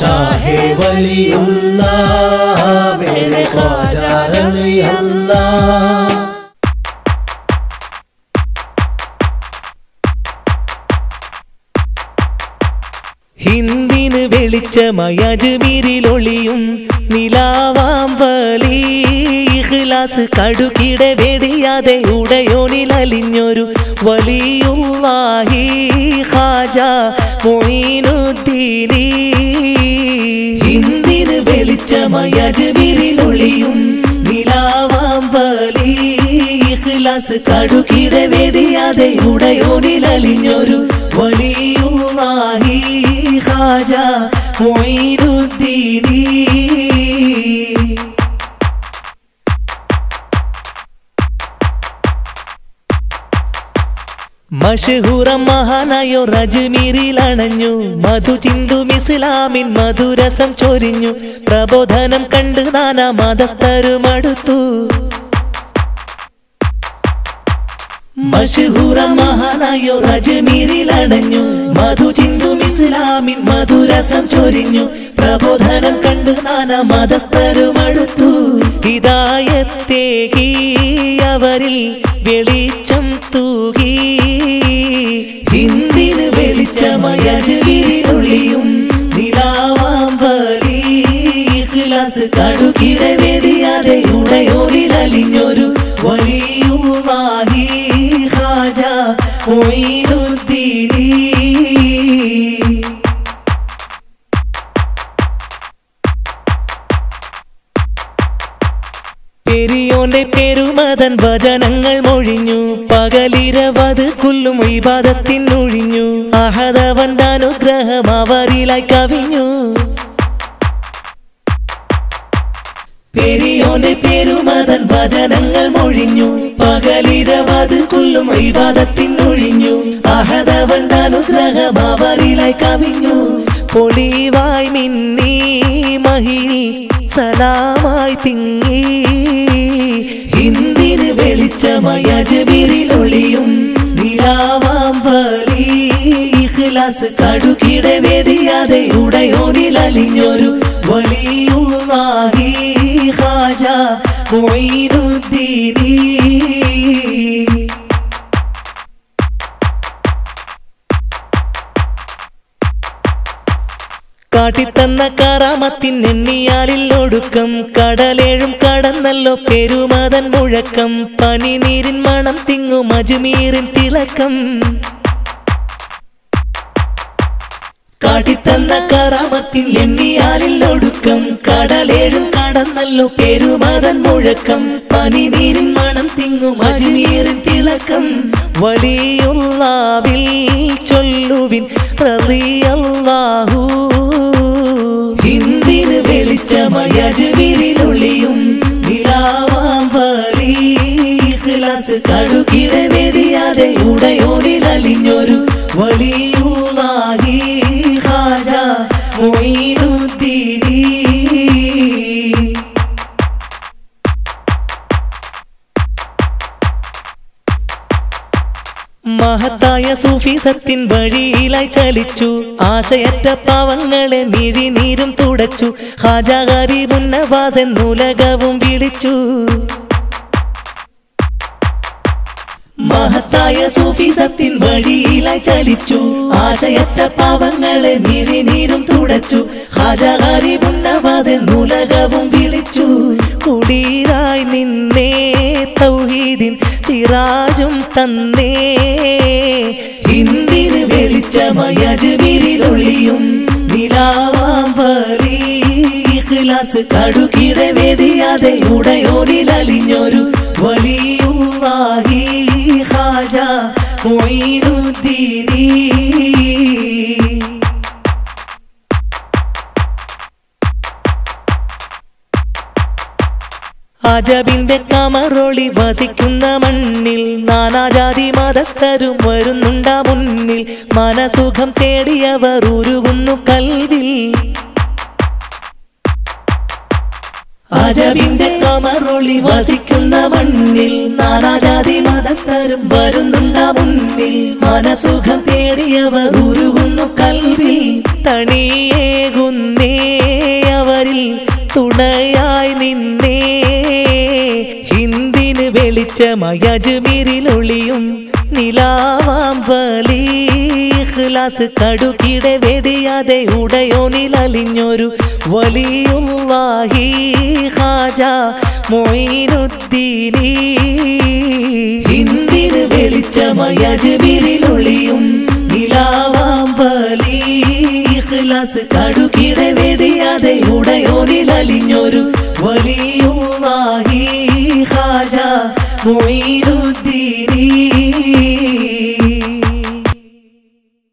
शाहे वलीउल्लाह मेरे ख्वाजा रली अल्लाह ഹിന്ദിന് വെളിച്ചമായ അജ്മീരിലൊളിയും നിലാവാം വലി ഇഖ്ലാസ് കടുകിടെ വെടിയാതെ ഉടയോനിൽ അലിഞ്ഞൊരു വലിയുള്ളാഹി ഖാജ മൊയ്നുദ്ദീനി ഹിന്ദിന് വെളിച്ചമായ അജ്മീരിലൊളിയും നിലാവാം വലി ഇഖ്ലാസ് കടുകിടെ വെടിയാതെ ഉടയോനിൽ അലിഞ്ഞൊരു വലിയുള്ളാഹി ഖാജ മൊയ്നുദ്ദീനി മഷഹൂറം മഹാനായോ റജ്മീരിൽ അണഞ്ഞു മധു ചിന്തും ഇസ്ലാമിൻ മധുരസം ചൊരിഞ്ഞു പ്രബോധനം കണ്ട് നാനാ മതസ്ഥരുമടുത്തു മഷഹൂറം മഹാനായോ റജ്മീരിൽ അണഞ്ഞു മധു ചിന്തും ഇസ്ലാമിൻ മധുരസം ചൊരിഞ്ഞു പ്രബോധനം കണ്ട് നാനാ മതസ്ഥരുമടുത്തു ഹിതായത്തേകി അവരിൽ വെളിച്ചം തൂകി ഹിന്ദിന് വെളിച്ചമായ ജവിരിലൊളിയും നിലാവാം വലി ഇഖ്ലാസ് കടുകിടെ വെടിയാതെ ഉടയോരിൽ അലിഞ്ഞൊരു വലിയുമാഹി ഖാജ മൊയ്നുദ്ദീനി പെരിയോന്റെ പെരുമതൻ വചനങ്ങൾ മൊഴിഞ്ഞു പകലിരവത് കുല്ലും വിവാദത്തിനൊഴിഞ്ഞു അഹദവന്റെ അനുഗ്രഹം അവരിലായി കവിഞ്ഞു പെരിയോന്റെ പെരുമതൻ വചനങ്ങൾ മൊഴിഞ്ഞു പകലിരവത് കുല്ലും വിവാദത്തിനൊഴിഞ്ഞു അഹദവന്റെ അനുഗ്രഹം അവരിലായി കവിഞ്ഞു പൊളിവായി മിന്നി മഹി സലാമായി തിങ്ങി ഹിന്ദിന് വെളിച്ചമായ ജബിരിലൊളിയും നിലാവാം വലി ഇഖ്ലാസ് കടുകിടെ വെടിയാതെ ഉടയോനിൽ അലിഞ്ഞൊരു വലിയുള്ളാഹി ഖാജ മൊയ്നുദ്ദീനി കാട്ടിത്തന്ന കറാമത്തിൻ എണ്ണിയാലിൽ ഒടുക്കം കടലേഴും കടന്നല്ലോ പെരുമതൻ മുഴക്കം പനിനീരിൻ മണം തിങ്ങും അജ്മീറിൻ തിളക്കം കാട്ടിത്തന്ന കറാമത്തിൻ എണ്ണിയാലിൽ ഒടുക്കം കടലേഴും കടന്നല്ലോ പെരുമതൻ മുഴക്കം പനിനീരിൻ മണം തിങ്ങും അജ്മീറിൻ തിളക്കം വലിയുള്ളാവിൽ ചൊല്ലുവിൻ റളിയല്ലാഹു ഹിന്ദിന് വെളിച്ചമായ ജവിരിലൊളിയും നിലാവാം വലി ഇഖ്ലാസ് കടുകിടെ വെടിയാതെ ഉടയോനിൽ അലിഞ്ഞൊരു വലിയുള്ളാഹി ഖാജ മൊയ്നുദ്ദീനി മഹത്തായ സൂഫിസത്തിൻ വഴിയിലായി ചലിച്ചു ആശയറ്റ പാവങ്ങളെ മിഴിനീരും തുടച്ചു ഹാജാകാരി മുന്നവാസൻ നൂലകവും വിളിച്ചു മഹത്തായ സൂഫിസത്തിൻ വഴിയിലായി ചലിച്ചു ആശയറ്റ പാവങ്ങളെ മിഴിനീരും തുടച്ചു ഹാജാകാരി മുന്നവാസൻ നൂലകവും വിളിച്ചു കുടീരായി നിന്നേ തൗഹീദിൻ സിറാജും തന്നേ ഹിന്ദിന് വെളിച്ചമായ ജബിരിലൊളിയും നിലാവാം വലി ഇഖ്ലാസ് കടുകിടെ വെടിയാതെ ഉടയോനിൽ അലിഞ്ഞൊരു വലിയുള്ളാഹി ഖാജ മൊയ്നുദ്ദീനി അജബിന്റെ കമറൊളി വസിക്കുന്ന മണ്ണിൽ നാനാജാതി മതസ്ഥരും വരുന്നുണ്ട മുന്നിൽ മനസുഖം തേടിയവർ ഉരുകുന്നു കൽവിൽ അജബിന്റെ കമറൊളി വസിക്കുന്ന മണ്ണിൽ നാനാജാതി മതസ്ഥരും വരുന്നുണ്ട മുന്നിൽ മനസുഖം തേടിയവർ ഉരുകുന്നു കൽവിൽ തണിയേകുന്നേ അവരിൽ തുണയായി നിന്നേ ഹിന്ദിന് വെളിച്ചമായ അജ്മീരിലൊളിയും നിലാവാം വലി ഇഖ്ലാസ് കടുകിടെ വെടിയാതെ ഉടയോനിലലിഞ്ഞൊരു വലിയുള്ളാഹി ഖാജ മൊയ്നുദ്ദീനി ഹിന്ദിന് വെളിച്ചമായ അജ്മീരിലൊളിയും നിലാവാം വലി ഇഖ്ലാസ് കടുകിടെ വെടിയാതെ ഉടയോനിലലിഞ്ഞൊരു വലിയുള്ളാഹി ഖാജ മൊയ്നുദ്ദീനി